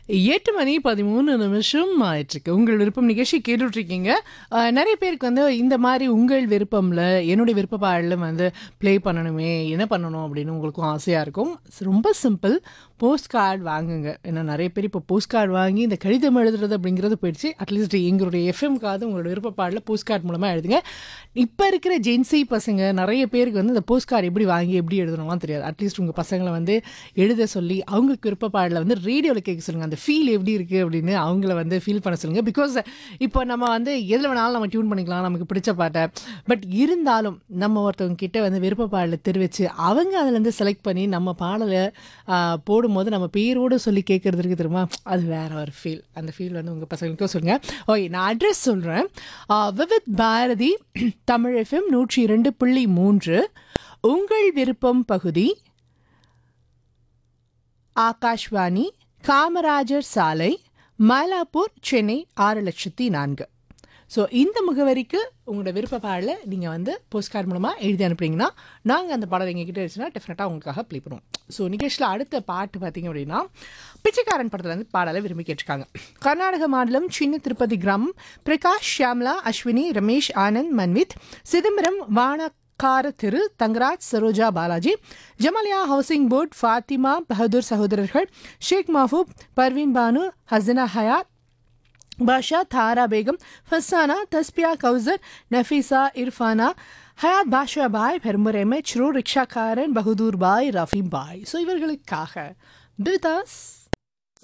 எட்டு மணி பதிமூணு நிமிஷம் ஆயிட்டிருக்கு உங்கள் விருப்பம் நிகழ்ச்சி கேட்டுட்ருக்கீங்க நிறைய பேருக்கு வந்து இந்த மாதிரி உங்கள் விருப்பம்ல என்னுடைய விருப்ப பாடலில் வந்து ப்ளே பண்ணணுமே என்ன பண்ணணும் அப்படின்னு உங்களுக்கும் ஆசையாக இருக்கும் ரொம்ப சிம்பிள் போஸ்ட் கார்டு வாங்குங்க ஏன்னா நிறைய பேர் இப்போ போஸ்ட் கார்டு வாங்கி இந்த கடிதம் எழுதுறது அப்படிங்கிறது போயிடுச்சு அட்லீஸ்ட் எங்களுடைய எஃப்எம்காவது உங்களோட விருப்ப பாடலில் போஸ்ட் கார்டு மூலமாக எழுதுங்க இப்போ இருக்கிற ஜென்சி பசங்க நிறைய பேருக்கு வந்து இந்த போஸ்ட் கார்டு எப்படி வாங்கி எப்படி எழுதணும்லாம் தெரியாது அட்லீஸ்ட் உங்கள் பசங்களை வந்து எழுத சொல்லி அவங்களுக்கு விருப்ப பாடலை வந்து ரேடியோவில் கேட்க சொல்லுங்கள் அந்த ஃபீல் எப்படி இருக்குது அப்படின்னு அவங்கள வந்து ஃபீல் பண்ண சொல்லுங்கள் பிகாஸ் இப்போ நம்ம வந்து எதில் வேணாலும் நம்ம டியூன் பண்ணிக்கலாம் நமக்கு பிடிச்ச பாட்டை பட் இருந்தாலும் நம்ம ஒருத்தவங்க கிட்ட வந்து விருப்ப பாடலை தெரிவித்து அவங்க அதுலேருந்து செலக்ட் பண்ணி நம்ம பாடலை ஆஹ், போடும்போது நம்ம பேரோடு சொல்லி கேட்குறது இருக்கு தெரியுமா அது வேற ஒரு ஃபீல் அந்த ஃபீல் வந்து உங்கள் பசங்களுக்கும் சொல்லுங்கள் ஓகே நான் அட்ரஸ் சொல்கிறேன் விவித் பாரதி தமிழ் எஃப்எம் நூற்றி இரண்டு புள்ளி மூன்று உங்கள் விருப்பம் பகுதி ஆகாஷ்வாணி காமராஜர் சாலை மயிலாப்பூர் சென்னை ஆறு லட்சத்தி நான்கு ஸோ இந்த முகவரிக்கு உங்களோட விருப்ப பாடலை நீங்கள் வந்து போஸ்ட் கார்டு மூலமாக எழுதி அனுப்புறீங்கன்னா நாங்கள் அந்த பாடல் எங்ககிட்ட இருந்துச்சுன்னா டெஃபினட்டாக உங்களுக்காக ப்ளே பண்ணுவோம் ஸோ நிகழ்ச்சியில் அடுத்த பாட்டு பார்த்தீங்க அப்படின்னா பிச்சைக்காரன் படத்தில் வந்து பாடலை விரும்பி கேட்டிருக்காங்க கர்நாடக மாநிலம் சின்ன திருப்பதி கிராமம் பிரகாஷ் ஷியாம்லா அஸ்வினி ரமேஷ் ஆனந்த் மன்வித் சிதம்பரம் வான கார திரு தங்கராஜ் சரோஜா பாலாஜி ஜமாலியா ஹவுசிங் போர்ட் ஃபாத்திமா பஹதூர் சகோதரர்கள் ஷேக் மஹபூப் பர்வீன் பானு ஹசனா ஹயாத் பாஷா தாரா பேகம் ஃபசானா தஸ்பியா கௌசர் நஃபீசா இர்ஃபானா ஹயாத் பாஷா பாய் பெரும்புர் எம்எச் ரோ ரிக்ஷாக்காரன் பகதூர் பாய் ரஃபி பாய் ஸோ இவர்களுக்காக பிதாஸ்